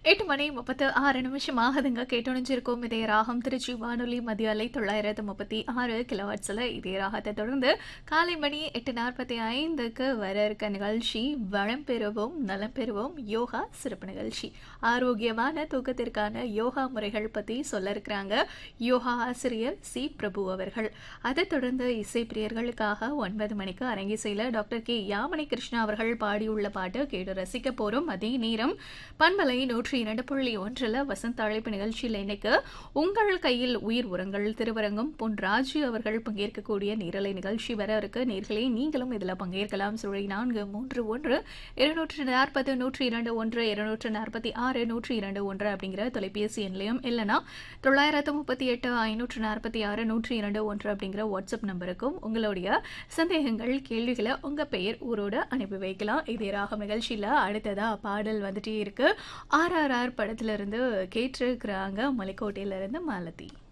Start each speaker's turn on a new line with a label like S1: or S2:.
S1: எட்டு மணி முப்பத்து ஆறு நிமிஷம் ஆகுதுங்க கேட்டொணிஞ்சிருக்கோம் இதே ராகம் திருச்சி வானொலி மதிய அலை தொள்ளாயிரத்து முப்பத்தி ஆறு கிலோவாட்ஸில் இதே ராகத்தை தொடர்ந்து காலை மணி எட்டு நாற்பத்தி ஐந்துக்கு வர இருக்க நிகழ்ச்சி வளம் பெறுவோம் நலம் பெறுவோம் யோகா சிறப்பு நிகழ்ச்சி ஆரோக்கியமான தூக்கத்திற்கான யோகா முறைகள் பற்றி சொல்ல இருக்கிறாங்க யோகா ஆசிரியர் சி பிரபு அவர்கள் அதைத் தொடர்ந்து இசை பிரியர்களுக்காக ஒன்பது மணிக்கு அரங்கிசையில் டாக்டர் கே யாமணி கிருஷ்ணா அவர்கள் பாடியுள்ள பாட்டு கேட்டு ரசிக்க போகிறோம் அதே நேரம் பண்பலை நூற்றி இரண்டு புள்ளி ஒன்றில் வசந்த அழைப்பு நிகழ்ச்சியில் இன்னைக்கு உங்கள் கையில் உயிர் உரங்கள் திருவரங்கம் பொன் ராஜு அவர்கள் பங்கேற்கக்கூடிய நேரலை நிகழ்ச்சி வர இருக்கு நேர்களே நீங்களும் இதில் பங்கேற்கலாம் சுழி நான்கு மூன்று ஒன்று இருநூற்று நாற்பது நூற்றி இரண்டு ஒன்று இருநூற்று நாற்பத்தி ஆறு நூற்றி இரண்டு ஒன்று அப்படிங்கிற தொலைபேசி எண்லையும் இல்லைனா தொள்ளாயிரத்து முப்பத்தி எட்டு ஐநூற்று நாற்பத்தி ஆறு நூற்றி இரண்டு ஒன்று அப்படிங்கிற வாட்ஸ்அப் நம்பருக்கும் உங்களுடைய சந்தேகங்கள் கேள்விகளை உங்கள் பெயர் ஊரோடு அனுப்பி வைக்கலாம் இதே ராகம் நிகழ்ச்சியில் அடுத்ததாக பாடல் வந்துட்டே இருக்கு ஆர்ஆர்ஆர் படத்துல இருந்து கேட்டிருக்கிறாங்க மலைக்கோட்டையில இருந்து மாலதி